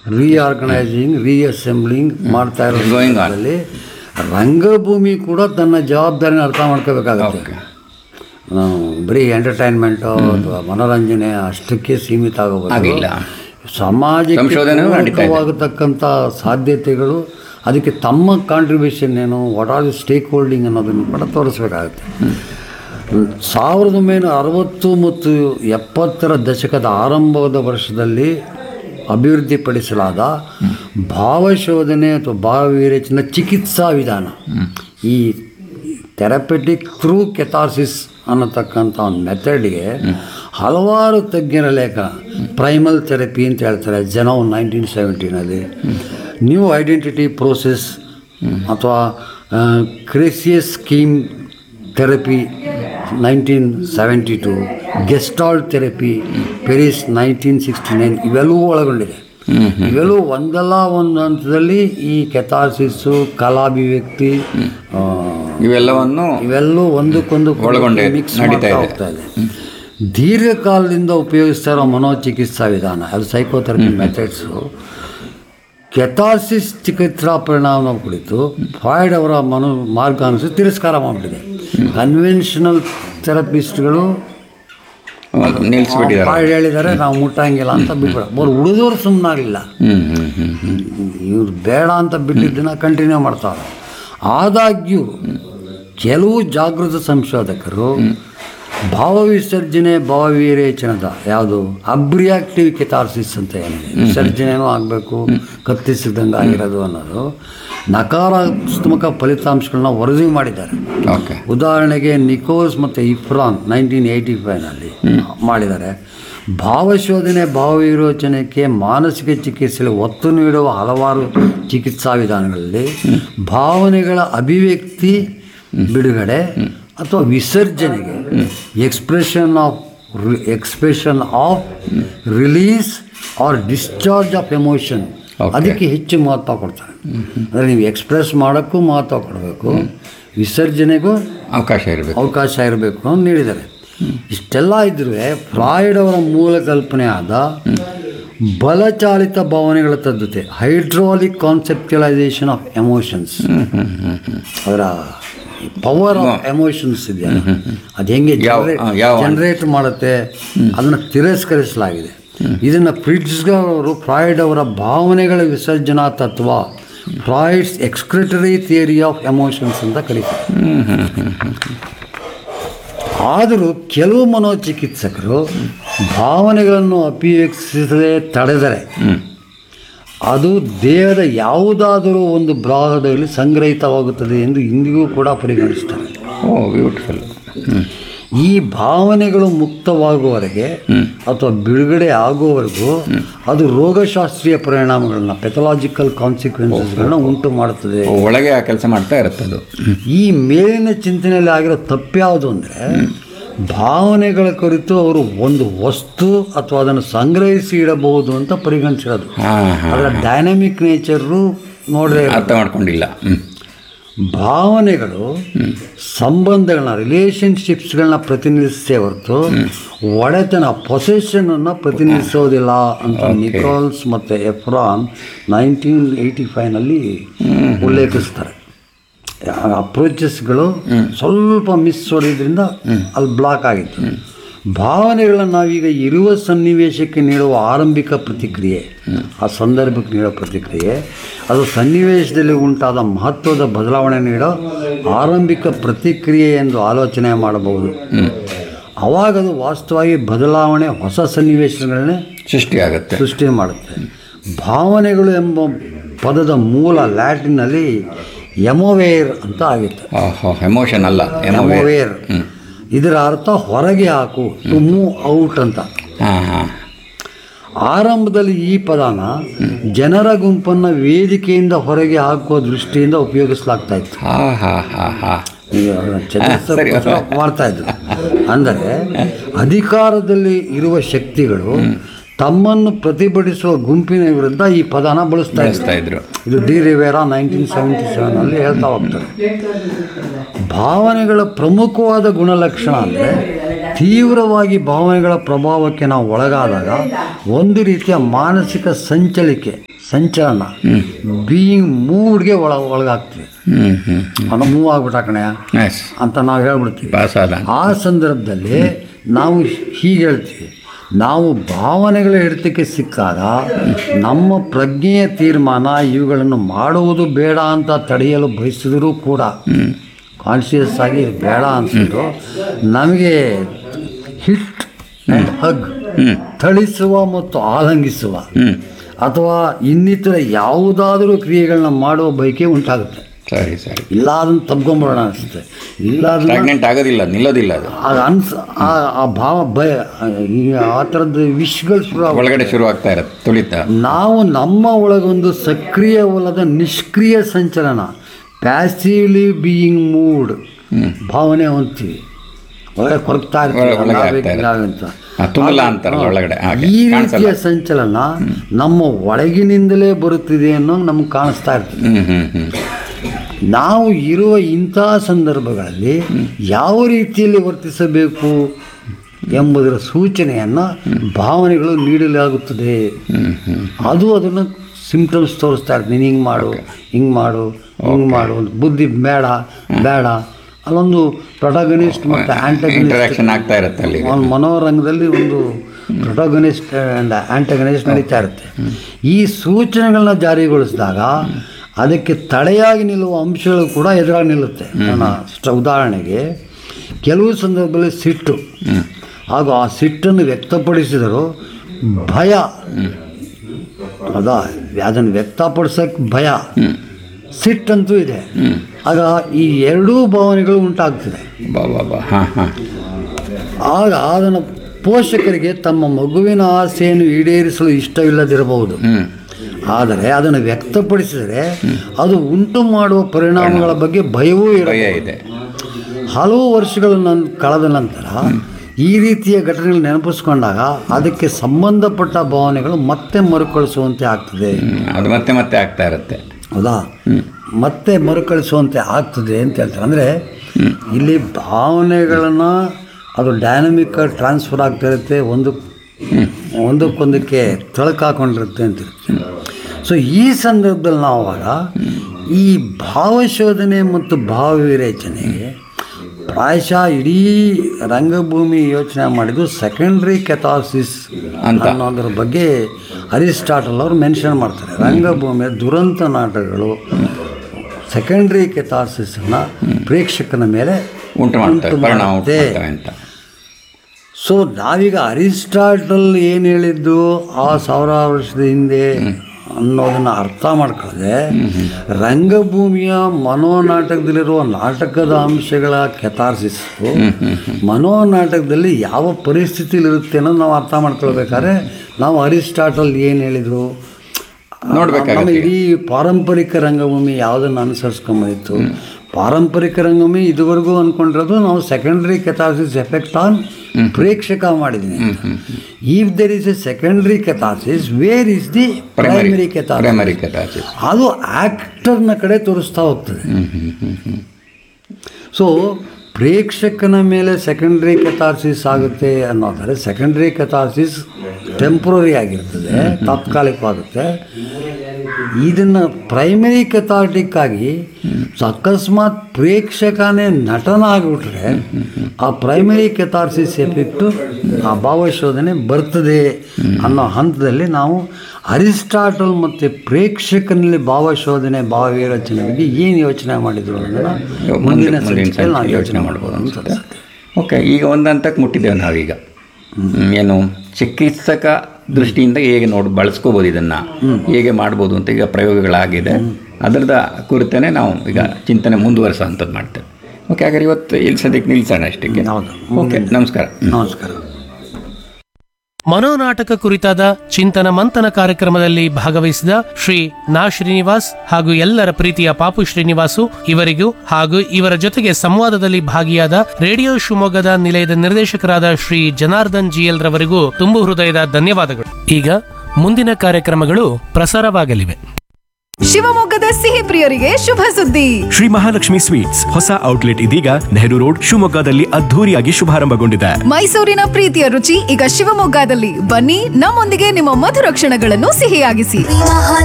ರೀಆರ್ಗನೈಸಿಂಗ್ ರೀಅಸೆಂಬ್ಲಿಂಗ್ ಮಾಡ್ತಾ ಇರೋ Going on. ಸಂದರ್ಭದಲ್ಲಿ ರಂಗಭೂಮಿ ಕೂಡ ತನ್ನ ಜವಾಬ್ದಾರಿನ ಅರ್ಥ ಮಾಡ್ಕೋಬೇಕಾಗತ್ತೆ ಓಕೆ ನಾವು ಬರೀ ಎಂಟರ್ಟೈನ್ಮೆಂಟು ಅಥವಾ ಮನೋರಂಜನೆ ಅಷ್ಟಕ್ಕೆ ಸೀಮಿತ ಆಗೋದು ಆಗಿಲ್ಲ ಸಮಾಜಕ್ಕೆ ಸಂಶೋಧನೆನೂ ನಡೀತಾ ಇದೆ. ಪೂರಕವಾಗತಕ್ಕಂಥ ಸಾಧ್ಯತೆಗಳು ಅದಕ್ಕೆ ತಮ್ಮ ಕಾಂಟ್ರಿಬ್ಯೂಷನ್ ಏನು what are the stake holding ಅನ್ನೋದನ್ನು ಕೂಡ ತೋರಿಸ್ಬೇಕಾಗುತ್ತೆ ಸಾವಿರದ ಒಂಬೈನೂರ ಅರವತ್ತು ಮತ್ತು ಎಪ್ಪತ್ತರ ದಶಕದ ಆರಂಭದ ವರ್ಷದಲ್ಲಿ ಅಭಿವೃದ್ಧಿಪಡಿಸಲಾದ ಭಾವಶೋಧನೆ ಅಥವಾ ಭಾವವಿರೇಚನ ಚಿಕಿತ್ಸಾ ವಿಧಾನ ಈ ಥೆರಪೆಟಿಕ್ ಥ್ರೂ ಕೆಥಾರ್ಸಿಸ್ ಅನ್ನತಕ್ಕಂಥ ಒಂದು ಮೆಥಡ್ಗೆ ಹಲವಾರು ತಜ್ಞರ ಲೇಖನ ಪ್ರೈಮಲ್ ಥೆರಪಿ ಅಂತ ಹೇಳ್ತಾರೆ ಜನೋ ನೈನ್ಟೀನ್ ಸೆವೆಂಟೀನಲ್ಲಿ ನ್ಯೂ ಐಡೆಂಟಿಟಿ ಪ್ರೋಸೆಸ್ ಅಥವಾ Casriel's scream therapy nineteen seventy two Gestalt therapy Perls nineteen sixty nine ಇವೆಲ್ಲವೂ ಒಳಗೊಂಡಿದೆ ಇವೆಲ್ಲವೂ ಒಂದಲ್ಲ ಒಂದು ಹಂತದಲ್ಲಿ ಈ ಕೆಥಾರ್ಸಿಸ್ಸು ಕಲಾಭಿವ್ಯಕ್ತಿ ಆ, ಇವೆಲ್ಲವನ್ನು ಇವೆಲ್ಲವೂ ಒಂದಕ್ಕೊಂದು ಒಳಗೊಂಡೆ ಮಿಕ್ಸ್ ನಡೀತಾ ಇದೆ. ಹೋಗ್ತಾ ಇದೆ ದೀರ್ಘಕಾಲದಿಂದ ಉಪಯೋಗಿಸ್ತಾ ಇರೋ ಮನೋಚಿಕಿತ್ಸಾ ವಿಧಾನ ಅದು ಸೈಕೋಥೆರಪಿ ಮೆಥಡ್ಸು ಕೆಥಾರ್ಸಿಸ್ ಚಿಕಿತ್ಸಾ ಪರಿಣಾಮ ಕುರಿತು ಫಾಯ್ಡ್ ಅವರ ಮನೋ ಮಾರ್ಗಾನುಸಾರ ತಿರಸ್ಕಾರ ಮಾಡಿಬಿಟ್ಟಿದೆ ಕನ್ವೆನ್ಷನಲ್ ಥೆರಪಿಸ್ಟ್ಗಳು ನಿಲ್ಲಿಸ್ಬಿಟ್ಟಿದ್ದಾರೆ ಫಾಯ್ಡ್ ಹೇಳಿದ್ದಾರೆ ನಾವು ಮುಟ್ಟಂಗಿಲ್ಲ ಅಂತ ಬಿಟ್ಬಿಡ ಅವ್ರು ಉಳಿದವರು ಸುಮ್ಮನಾಗಲಿಲ್ಲ ಹ್ಮ್ ಹ್ಮ್ ಹ್ಮ್ ಹ್ಮ್ ಇವ್ರು ಬೇಡ ಅಂತ ಬಿಟ್ಟಿದ್ದನ್ನ ಕಂಟಿನ್ಯೂ ಮಾಡ್ತಾರೆ ಆದಾಗ್ಯೂ ಕೆಲವು ಜಾಗೃತ ಸಂಶೋಧಕರು ಭಾವವಿಸರ್ಜನೆ ಭಾವವಿರೇಚನದ ಯಾವುದು ಅಬ್ರಿಯಾಕ್ಟಿವ್ ಕೆಥಾರ್ಸಿಸ್ ಅಂತ ಏನಿದೆ ವಿಸರ್ಜನೆನೂ ಆಗಬೇಕು ಕತ್ತಿಸಿದಂಗೆ ಆಗಿರೋದು ಅನ್ನೋದು ನಕಾರಾತ್ಮಕ ಫಲಿತಾಂಶಗಳನ್ನ ವರದಿ ಮಾಡಿದ್ದಾರೆ ಓಕೆ ಉದಾಹರಣೆಗೆ ನಿಕೋಸ್ ಮತ್ತು ಇಫ್ರಾನ್ ನೈನ್ಟೀನ್ ಏಯ್ಟಿ ಫೈವ್ನಲ್ಲಿ ಮಾಡಿದ್ದಾರೆ ಭಾವಶೋಧನೆ ಭಾವವಿರೋಚನೆಗೆ ಮಾನಸಿಕ ಚಿಕಿತ್ಸೆಯಲ್ಲಿ ಒತ್ತು ನೀಡುವ ಹಲವಾರು ಚಿಕಿತ್ಸಾ ವಿಧಾನಗಳಲ್ಲಿ ಭಾವನೆಗಳ ಅಭಿವ್ಯಕ್ತಿ ಬಿಡುಗಡೆ ಅಥವಾ ವಿಸರ್ಜನೆಗೆ expression of expression of release or discharge of emotion Okay. ಅದಕ್ಕೆ ಹೆಚ್ಚು ಮಹತ್ವ ಕೊಡ್ತಾರೆ ಅಂದರೆ ನೀವು ಎಕ್ಸ್ಪ್ರೆಸ್ ಮಾಡೋಕ್ಕೂ ಮಹತ್ವ ಕೊಡಬೇಕು ವಿಸರ್ಜನೆಗೂ ಅವಕಾಶ ಇರಬೇಕು ಅವಕಾಶ ಇರಬೇಕು ಅಂತ ನೀಡಿದ್ದಾರೆ ಇಷ್ಟೆಲ್ಲ ಇದ್ರೂ ಫ್ರಾಯ್ಡ್ ಅವರ ಮೂಲ ಕಲ್ಪನೆ ಆದ ಬಲಚಾಲಿತ ಭಾವನೆಗಳ ತದ್ದುತೆ ಹೈಡ್ರಾಲಿಕ್ ಕಾನ್ಸೆಪ್ಟಲೈಸೇಷನ್ ಆಫ್ ಎಮೋಷನ್ಸ್ ಅದರ ಪವರ್ ಆಫ್ ಎಮೋಷನ್ಸ್ ಇದೆಯಲ್ಲ ಅದು ಹೆಂಗೆ ಯಾವ- ಆ, ಯಾವ- ಜನರೇಟ್ ಮಾಡುತ್ತೆ ಅದನ್ನು ತಿರಸ್ಕರಿಸಲಾಗಿದೆ ಇದನ್ನು ಫ್ರಿಡ್ಜ್ಗ ಅವರು ಫ್ರಾಯ್ಡ್ ಅವರ ಭಾವನೆಗಳ ವಿಸರ್ಜನಾ ತತ್ವ Freud's excretory theory of emotions ಅಂತ ಕರೀತಾರೆ ಆದರೂ ಕೆಲವು ಮನೋಚಿಕಿತ್ಸಕರು ಭಾವನೆಗಳನ್ನು ಅಭಿವ್ಯಕ್ತಿಸದೆ ತಡೆದರೆ ಅದು ದೇಹದ ಯಾವುದಾದರೂ ಒಂದು ಭಾಗದಲ್ಲಿ ಸಂಗ್ರಹಿತವಾಗುತ್ತದೆ ಎಂದು ಇಂದಿಗೂ ಕೂಡ ಪರಿಗಣಿಸ್ತಾರೆ ಓ ಬ್ಯೂಟಿಫುಲ್ ಹ್ಮ್ ಈ ಭಾವನೆಗಳು ಮುಕ್ತವಾಗುವವರೆಗೆ ಅಥವಾ ಬಿಡುಗಡೆ ಆಗುವವರೆಗೂ ಅದು ರೋಗಶಾಸ್ತ್ರೀಯ ಪರಿಣಾಮಗಳನ್ನ ಪೆಥಲಾಜಿಕಲ್ ಕಾನ್ಸಿಕ್ವೆನ್ಸಸ್ಗಳನ್ನ ಉಂಟು ಮಾಡುತ್ತದೆ ಓ, ಒಳಗೆ ಆ ಕೆಲಸ ಮಾಡ್ತಾ ಇರುತ್ತೆ ಅದು ಈ ಮೇಲಿನ ಚಿಂತನೆಯಲ್ಲಿ ಆಗಿರೋ ತಪ್ಪ್ಯಾವುದು ಅಂದರೆ ಭಾವನೆಗಳ ಕುರಿತು ಅವರು ಒಂದು ವಸ್ತು ಅಥವಾ ಅದನ್ನು ಸಂಗ್ರಹಿಸಿ ಇಡಬಹುದು ಅಂತ ಪರಿಗಣಿಸಿರೋದು ಹಾಂ ಹಾಂ ಅದರ ಡೈನಮಿಕ್ ನೇಚರು ನೋಡಿದ್ರೆ ಅರ್ಥ ಮಾಡ್ಕೊಂಡಿಲ್ಲ ಹ್ಮ್ ಭಾವನೆಗಳು ಸಂಬಂಧಗಳನ್ನ ರಿಲೇಷನ್ಶಿಪ್ಸ್ಗಳನ್ನ ಪ್ರತಿನಿಧಿಸೇ ಹೊರತು ಒಡೆತನ ಪೊಸೆಷನ್ ಅನ್ನ ಪ್ರತಿನಿಧಿಸೋದಿಲ್ಲ ಅಂತ ನಿಕೋಲ್ಸ್ ಮತ್ತು ಎಫ್ರಾನ್ ನೈನ್ಟೀನ್ ಏಯ್ಟಿ ಫೈವ್ನಲ್ಲಿ ಉಲ್ಲೇಖಿಸ್ತಾರೆ ಅಪ್ರೋಚಸ್ಗಳು ಸ್ವಲ್ಪ ಮಿಸ್ ಹೊಡೆಯೋದ್ರಿಂದ ಅಲ್ಲಿ ಬ್ಲಾಕ್ ಆಗಿತ್ತು ಭಾವನೆಗಳನ್ನ ನಾವೀಗ ಇರುವ ಸನ್ನಿವೇಶಕ್ಕೆ ನೀಡುವ ಆರಂಭಿಕ ಪ್ರತಿಕ್ರಿಯೆ ಆ ಸಂದರ್ಭಕ್ಕೆ ನೀಡೋ ಪ್ರತಿಕ್ರಿಯೆ ಅದು ಸನ್ನಿವೇಶದಲ್ಲಿ ಉಂಟಾದ ಮಹತ್ವದ ಬದಲಾವಣೆ ನೀಡೋ ಆರಂಭಿಕ ಪ್ರತಿಕ್ರಿಯೆ ಎಂದು ಆಲೋಚನೆ ಮಾಡಬಹುದು ಅವಾಗ ಅದು ವಾಸ್ತವವಾಗಿ ಬದಲಾವಣೆ ಹೊಸ ಸನ್ನಿವೇಶಗಳನ್ನೇ ಸೃಷ್ಟಿ ಆಗುತ್ತೆ ಸೃಷ್ಟಿ ಮಾಡುತ್ತೆ ಭಾವನೆಗಳು ಎಂಬ ಪದದ ಮೂಲ ಲ್ಯಾಟಿನಲ್ಲಿ ಎಮೋವೇರ್ ಅಂತ ಆಗಿತ್ತು ಓಹೋ ಎಮೋಷನ್ ಅಲ್ಲ ಎಮೋವೇ ಎಮೋವೇರ್ ಇದರ ಅರ್ಥ ಹೊರಗೆ ಹಾಕು ಟು ಮೂವ್ ಔಟ್ ಅಂತ ಹಾಂ ಹಾಂ ಆರಂಭದಲ್ಲಿ ಈ ಪದನ ಜನರ ಗುಂಪನ್ನು ವೇದಿಕೆಯಿಂದ ಹೊರಗೆ ಹಾಕುವ ದೃಷ್ಟಿಯಿಂದ ಉಪಯೋಗಿಸಲಾಗ್ತಾ ಇತ್ತು ಹಾಂ ಹಾಂ ಹಾಂ ಹಾಂ ಈಗ ಅದನ್ನ ಚದುರಿಸೋ ಸರಿ. ಪ್ರಯತ್ನ ಮಾಡ್ತಾ ಇದ್ರು ಅಂದರೆ ಅಧಿಕಾರದಲ್ಲಿ ಇರುವ ಶಕ್ತಿಗಳು ತಮ್ಮನ್ನು ಪ್ರತಿಭಟಿಸುವ ಗುಂಪಿನ ವಿರುದ್ಧ ಈ ಪದನ ಬಳಸ್ತಾ ಇದ್ರು ಬಳಸ್ತಾ ಇದ್ರು ಇದು ಡಿ ರಿವೇರಾ ನೈನ್ಟೀನ್ ಸೆವೆಂಟಿ ಸೆವೆನಲ್ಲಿ ಹೇಳ್ತಾ ಹೋಗ್ತಾರೆ ಭಾವನೆಗಳ ಪ್ರಮುಖವಾದ ಗುಣಲಕ್ಷಣ ಅಂದರೆ ತೀವ್ರವಾಗಿ ಭಾವನೆಗಳ ಪ್ರಭಾವಕ್ಕೆ ನಾವು ಒಳಗಾದಾಗ ಒಂದು ರೀತಿಯ ಮಾನಸಿಕ ಸಂಚಲಿಕೆ ಸಂಚಲನ ಬೀಯಿಂಗ್ ಮೂಡ್ಗೆ ಒಳ ಒಳಗಾಗ್ತೀವಿ ಹ್ಞೂ ಹ್ಞೂ ಅದು ಮೂವ್ ಆಗ್ಬಿಟ್ಟ ಕಣೆ ನೈಸ್ ಅಂತ ನಾವು ಹೇಳ್ಬಿಡ್ತೀವಿ ಪಾಸ್ ಆದ ಆ ಸಂದರ್ಭದಲ್ಲಿ ನಾವು ಹೀಗೆ ಹೇಳ್ತೀವಿ ನಾವು ಭಾವನೆಗಳ ಹಿಡಿತಕ್ಕೆ ಸಿಕ್ಕಾಗ ನಮ್ಮ ಪ್ರಜ್ಞೆಯ ತೀರ್ಮಾನ ಇವುಗಳನ್ನು ಮಾಡುವುದು ಬೇಡ ಅಂತ ತಡೆಯಲು ಬಯಸಿದರೂ ಕೂಡ ಕಾನ್ಷಿಯಸ್ ಆಗಿ ಇದು ಬೇಡ ಅನ್ಸಿದ್ರು ನಮಗೆ ಹಿಟ್ ಆ್ಯಂಡ್ ಹಗ್ ಥಳಿಸುವ ಮತ್ತು ಆಲಂಗಿಸುವ ಹ್ಞೂ ಅಥವಾ ಇನ್ನಿತರ ಯಾವುದಾದರೂ ಕ್ರಿಯೆಗಳನ್ನ ಮಾಡುವ ಬಯಕೆ ಉಂಟಾಗುತ್ತೆ ಸರಿ ಸರಿ ಇಲ್ಲ ಅದನ್ನು ತಬ್ಕೊಂಬಿಡೋಣ ಅನಿಸುತ್ತೆ ಇಲ್ಲ ಅದನ್ನ ಸ್ಟಾಗ್ನೆಂಟ್ ಆಗೋದಿಲ್ಲ ನಿಲ್ಲೋದಿಲ್ಲ ಅದು ಅದು ಅನ್ಸ ಆ ಆ ಭಾವ ಭಯ ಈ ಆ ಥರದ್ದು ವಿಶ್ಗಳು ಶುರು ಆಗ್- ಒಳಗಡೆ ಶುರು ಆಗ್ತಾ ಇರತ್ತೆ ತುಳಿತ ನಾವು ನಮ್ಮ ಒಳಗೊಂದು ಸಕ್ರಿಯವಲ್ಲದ ನಿಷ್ಕ್ರಿಯ ಸಂಚಲನ ಪ್ಯಾಸಿವ್ಲಿ ಬೀಯಿಂಗ್ ಮೂಡ್ ಭಾವನೆ ಹೊಂದ್ತೀವಿ ಒಳಗಡೆ ಕೊರಗ್ತಾ ಇರ್ತೀವಿ ಒಳ- ಒಳಗೆ ನಾವೇ ಆಗ್ತಾ ಇರುತ್ತೆ. ನಾವಂತ. ಆ, ತುಮುಲ ಅಂತಾರಲ್ಲ ಒಳಗಡೆ ಹಾಗೆ ಈ ಕಾಣಿಸಲ್ಲ ರೀತಿಯ ಸಂಚಲನ ನಮ್ಮ ಒಳಗಿನಿಂದಲೇ ಬರುತ್ತಿದೆ ಅನ್ನೋ ನಮ್ಗೆ ಕಾಣಿಸ್ತಾ ಇರ್ತದೆ ಹ್ಞೂ ಹ್ಞೂ ಹ್ಞೂ ನಾವು ಇರುವ ಇಂತಹ ಸಂದರ್ಭಗಳಲ್ಲಿ ಯಾವ ರೀತಿಯಲ್ಲಿ ವರ್ತಿಸಬೇಕು ಎಂಬುದರ ಸೂಚನೆಯನ್ನು ಭಾವನೆಗಳು ನೀಡಲಾಗುತ್ತದೆ ಅದು ಅದನ್ನು ಸಿಂಪ್ಟಮ್ಸ್ ತೋರಿಸ್ತಾ ಇರ್ತೀನಿ ನೀನು ಹಿಂಗೆ ಮಾಡು ಹಿಂಗೆ ಮಾಡು ಹಿಂಗೆ ಮಾಡು ಒಂದು ಬುದ್ಧಿ ಬೇಡ ಬೇಡ ಅಲ್ಲೊಂದು ಪ್ರೊಟಗನಿಸ್ಟ್ ಮತ್ತು ಆ್ಯಂಟಗನಿಸ್ಟ್ ಇಂಟರಾಕ್ಷನ್ ಆಗ್ತಾ ಇರುತ್ತೆ ಅಲ್ಲಿ ಒಂದು ಮನೋರಂಗದಲ್ಲಿ ಒಂದು ಪ್ರೊಟೋಗನಿಸ್ಟ್ ಆ್ಯಂಡ್ ಆ್ಯಂಟಗನಿಸ್ಟ್ ನಡೀತಾ ಇರುತ್ತೆ ಈ ಸೂಚನೆಗಳನ್ನ ಜಾರಿಗೊಳಿಸಿದಾಗ ಅದಕ್ಕೆ ತಡೆಯಾಗಿ ನಿಲ್ಲುವ ಅಂಶಗಳು ಕೂಡ ಎದುರಾಗಿ ನಿಲ್ಲುತ್ತೆ ನನ್ನ ಸ್ಟ್- ಉದಾಹರಣೆಗೆ ಕೆಲವು ಸಂದರ್ಭದಲ್ಲಿ ಸಿಟ್ಟು ಹಾಗೂ ಆ ಸಿಟ್ಟನ್ನು ವ್ಯಕ್ತಪಡಿಸಿದರೂ ಭಯ ಹೌದಾ ಅದನ್ನು ವ್ಯಕ್ತಪಡಿಸೋಕ್ಕೆ ಭಯ ಸಿಟ್ಟಂತೂ ಇದೆ ಆಗ ಈ ಎರಡೂ ಭಾವನೆಗಳು ಉಂಟಾಗ್ತದೆ ಬಾ ಬಾ ಬಾ ಹಾಂ ಹಾಂ ಆಗ ಅದನ್ನು ಪೋಷಕರಿಗೆ ತಮ್ಮ ಮಗುವಿನ ಆಸೆಯನ್ನು ಈಡೇರಿಸಲು ಇಷ್ಟವಿಲ್ಲದಿರಬಹುದು ಹ್ಞೂ ಆದರೆ ಅದನ್ನು ವ್ಯಕ್ತಪಡಿಸಿದರೆ ಅದು ಉಂಟು ಮಾಡುವ ಪರಿಣಾಮಗಳ ಬಗ್ಗೆ ಭಯವೂ ಭಯ ಇರಬಹುದು ಇದೆ ಹಲವು ವರ್ಷಗಳ ನನ್ ಕಳೆದ ನಂತರ ಈ ರೀತಿಯ ಘಟನೆಗಳು ನೆನಪಿಸ್ಕೊಂಡಾಗ ಅದಕ್ಕೆ ಸಂಬಂಧಪಟ್ಟ ಭಾವನೆಗಳು ಮತ್ತೆ ಮರುಕಳಿಸುವಂತೆ ಆಗ್ತದೆ ಹ್ಮ್, ಅದು ಮತ್ತೆ ಮತ್ತೆ ಆಗ್ತಾ ಇರುತ್ತೆ ಹೌದಾ ಮತ್ತೆ ಮರುಕಳಿಸುವಂತೆ ಆಗ್ತದೆ ಅಂತ ಹೇಳ್ತಾರೆ ಅಂದರೆ ಇಲ್ಲಿ ಭಾವನೆಗಳನ್ನು ಅದು ಡೈನಮಿಕ್ ಟ್ರಾನ್ಸ್ಫರ್ ಆಗ್ತಾ ಇರುತ್ತೆ ಒಂದು ಒಂದಕ್ಕೊಂದಕ್ಕೆ ತೊಳಕಾಕೊಂಡಿರುತ್ತೆ ಅಂತ ಇರುತ್ತೆ ಸೊ ಈ ಸಂದರ್ಭದಲ್ಲಿ ನಾವು ಅವಾಗ ಈ ಭಾವಶೋಧನೆ ಮತ್ತು ಭಾವವಿರೇಚನೆಗೆ ಪ್ರಾಯಶಃ ಇಡೀ ರಂಗಭೂಮಿ ಯೋಚನೆ ಮಾಡಿದ್ದು ಸೆಕೆಂಡ್ರಿ ಕೆಥಾಸಿಸ್ ಅಂತ. ಅನ್ನೋದ್ರ ಬಗ್ಗೆ ಅರಿಸ್ಟಾಟಲ್ ಅವರು ಮೆನ್ಷನ್ ಮಾಡ್ತಾರೆ ರಂಗಭೂಮಿಯ ದುರಂತ ನಾಟಕಗಳು ಸೆಕೆಂಡ್ರಿ ಕೆಥಾಸಿಸನ್ನು ಪ್ರೇಕ್ಷಕನ ಮೇಲೆ ಉಂಟು ಮಾಡ್ತವೆ ಉಂಟು ಪರಿಣಾಮ ಉಂಟು ಮಾಡುತ್ತೆ. ಮಾಡ್ತವೆ ಅಂತ ಸೊ ನಾವೀಗ ಅರಿಸ್ಟಾಟಲ್ ಏನು ಹೇಳಿದ್ದು ಆ ಸಾವಿರಾರು ವರ್ಷದ ಹಿಂದೆ ಅನ್ನೋದನ್ನು ಅರ್ಥ ಮಾಡ್ಕೊಳ್ಳದೆ ರಂಗಭೂಮಿಯ ಮನೋನಾಟಕದಲ್ಲಿರುವ ನಾಟಕದ ಅಂಶಗಳ ಕೆಥಾರ್ಸಿಸ್ ಮನೋನಾಟಕದಲ್ಲಿ ಯಾವ ಪರಿಸ್ಥಿತಿಲಿರುತ್ತೆ ಅನ್ನೋದು ನಾವು ಅರ್ಥ ಮಾಡ್ಕೊಳ್ಬೇಕಾದ್ರೆ ನಾವು ಅರಿಸ್ಟಾಟಲ್ ಏನು ಹೇಳಿದರು ನೋಡ್ಬೇಕಾಗತ್ತೆ. ನಮ್ಮ ಇಡೀ ಪಾರಂಪರಿಕ ರಂಗಭೂಮಿ ಯಾವುದನ್ನು ಅನುಸರಿಸ್ಕೊಂಬಂದಿತ್ತು ಪಾರಂಪರಿಕ ರಂಗಭೂಮಿ ಇದುವರೆಗೂ ಅಂದ್ಕೊಂಡಿರೋದು ನಾವು ಸೆಕೆಂಡ್ರಿ ಕೆಥಾಸಿಸ್ ಎಫೆಕ್ಟ್ ಆನ್ ಪ್ರೇಕ್ಷಕ ಮಾಡಿದ್ದೀನಿ if there is a secondary catharsis where is the primary catharsis primary catharsis ಅದು ಆ್ಯಕ್ಟರ್ನ ಕಡೆ ತೋರಿಸ್ತಾ ಹೋಗ್ತದೆ ಸೊ ಪ್ರೇಕ್ಷಕನ ಮೇಲೆ ಸೆಕೆಂಡ್ರಿ ಕೆಥಾರ್ಸಿಸ್ ಆಗುತ್ತೆ ಅನ್ನೋದಾದ್ರೆ ಸೆಕೆಂಡ್ರಿ ಕೆಥಾರ್ಸಿಸ್ ಟೆಂಪ್ರರಿ ಆಗಿರ್ತದೆ ತಾತ್ಕಾಲಿಕವಾಗುತ್ತೆ ಇದನ್ನು ಪ್ರೈಮರಿ ಕೆಥಾರ್ಟಿಕ್ ಆಗಿ ಅಕಸ್ಮಾತ್ ಪ್ರೇಕ್ಷಕನೇ ನಟನ ಆಗಿಬಿಟ್ರೆ ಆ ಪ್ರೈಮರಿ ಕೆಥಾರ್ಸಿಸ್ ಎಫೆಕ್ಟು ಆ ಭಾವಶೋಧನೆ ಬರ್ತದೆ ಅನ್ನೋ ಹಂತದಲ್ಲಿ ನಾವು ಅರಿಸ್ಟಾಟಲ್ ಮತ್ತು ಪ್ರೇಕ್ಷಕನಲ್ಲಿ ಭಾವಶೋಧನೆ ಭಾವವಿರಚನೆ ಬಗ್ಗೆ ಏನು ಯೋಚನೆ ಮಾಡಿದ್ರು ಅನ್ನೋದನ್ನ ಮುಂದಿನ ಮುಂದಿನ ಸಂಚಿಕೆಯಲ್ಲಿ ನಾವು ಯೋಚನೆ ಯೋಚನೆ ಮಾಡ್ಬೋದು ಮಾಡ್ಬೋದು ಅಂತ ಅನ್ಸುತ್ತೆ ಓಕೆ ಈಗ ಒಂದು ಹಂತಕ್ಕೆ ಮುಟ್ಟಿದ್ದೇವೆ ನಾವೀಗ ಹ್ಮ್, ಏನು ಚಿಕಿತ್ಸಕ ದೃಷ್ಟಿಯಿಂದ ಹೇಗೆ ನೋಡಿ ಬಳಸ್ಕೋಬೋದು ಇದನ್ನು ಹೇಗೆ ಮಾಡ್ಬೋದು ಅಂತ ಈಗ ಪ್ರಯೋಗಗಳಾಗಿದೆ ಅದರದ ಕುರಿತೇ ನಾವು ಈಗ ಚಿಂತನೆ ಮುಂದುವರಿಸೋ ಅಂಥದ್ದು ಮಾಡ್ತೇವೆ ಓಕೆ ಹಾಗಾದ್ರೆ ಇವತ್ತು ಇಲ್ಲಿ ಸದ್ಯಕ್ಕೆ ನಿಲ್ಸೋಣ ಅಷ್ಟಕ್ಕೆ ಹೌದು. ಓಕೆ ನಮಸ್ಕಾರ ನಮಸ್ಕಾರ ಮನೋನಾಟಕ ಕುರಿತಾದ ಚಿಂತನ ಮಂಥನ ಕಾರ್ಯಕ್ರಮದಲ್ಲಿ ಭಾಗವಹಿಸಿದ ಶ್ರೀ ನಾ ಶ್ರೀನಿವಾಸ್ ಹಾಗೂ ಎಲ್ಲರ ಪ್ರೀತಿಯ ಪಾಪು ಶ್ರೀನಿವಾಸು ಇವರಿಗೂ ಹಾಗೂ ಇವರ ಜೊತೆಗೆ ಸಂವಾದದಲ್ಲಿ ಭಾಗಿಯಾದ ರೇಡಿಯೋ ಶಿವಮೊಗ್ಗದ ನಿಲಯದ ನಿರ್ದೇಶಕರಾದ ಶ್ರೀ ಜನಾರ್ದನ್ ಜಿಎಲ್ ರವರಿಗೂ ತುಂಬು ಹೃದಯದ ಧನ್ಯವಾದಗಳು ಈಗ ಮುಂದಿನ ಕಾರ್ಯಕ್ರಮಗಳು ಪ್ರಸಾರವಾಗಲಿವೆ ಶಿವಮೊಗ್ಗದ ಸಿಹಿ ಪ್ರಿಯರಿಗೆ ಶುಭ ಸುದ್ದಿ ಶ್ರೀ ಮಹಾಲಕ್ಷ್ಮಿ ಸ್ವೀಟ್ಸ್ ಹೊಸ ಔಟ್ಲೆಟ್ ಇದೀಗ ನೆಹರು ರೋಡ್ ಶಿವಮೊಗ್ಗದಲ್ಲಿ ಅದ್ಧೂರಿಯಾಗಿ ಶುಭಾರಂಭಗೊಂಡಿದೆ ಮೈಸೂರಿನ ಪ್ರೀತಿಯ ರುಚಿ ಈಗ ಶಿವಮೊಗ್ಗದಲ್ಲಿ ಬನ್ನಿ ನಮ್ಮೊಂದಿಗೆ ನಿಮ್ಮ ಮಧುರ ಕ್ಷಣಗಳನ್ನು ಸಿಹಿಯಾಗಿಸಿ ಮಹಾಲಕ್ಷ್ಮಿ